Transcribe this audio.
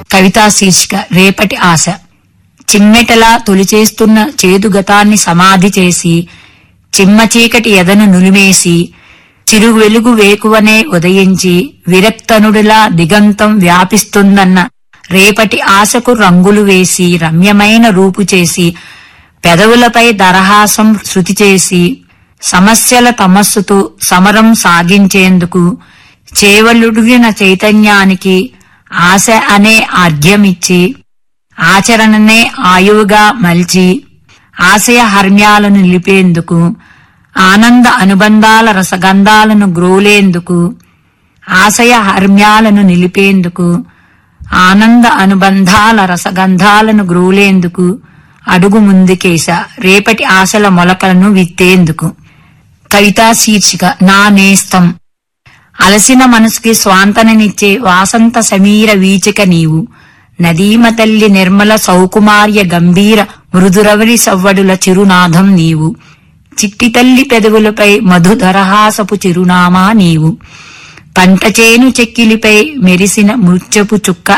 కవితా శీర్షిక రేపటి ఆశ చిమ్మెటలా తొలిచేస్తున్న చేదు గతాన్ని సమాధి చేసి చిమ్మ చీకటి ఎదను నులిమేసి చిరు వెలుగు వేకువనే ఉదయించి విరక్తనుడిలా దిగంతం వ్యాపిస్తుందన్న రేపటి ఆశకు రంగులు వేసి రమ్యమైన రూపు చేసి పెదవులపై దరహాసం శృతి చేసి సమస్యల తమస్సుతో సమరం సాగించేందుకు చేవలుడిగిన చైతన్యానికి ఆశ అనే ఆర్ఘ్యమిచ్చి ఆచరణనే ఆయువుగా మలిచి ఆశయ హర్మ్యాలను నిలిపేందుకు ఆనంద అనుబంధాల రసగంధాలను గ్రోలేందుకు ఆశయ హర్మ్యాలను నిలిపేందుకు ఆనంద అనుబంధాల రసగంధాలను గ్రోలేందుకు అడుగు ముందుకేశ రేపటి ఆశల మొలకలను విత్తేందుకు కవితా శీర్షిక నా నేస్తం అలసిన మనసుకి స్వాంతననిచ్చే వాసంత సమీర వీచిక నీవు నదీమ తల్లి నిర్మల సౌకుమార్య గంభీర మృదురవరి సవ్వడుల చిరునాదం నీవు చిట్టి తల్లి పెదవులపై మధుధరహాసపు చిరునామా నీవు పంటచేను చెక్కిలిపై మెరిసిన మృత్యపు చుక్క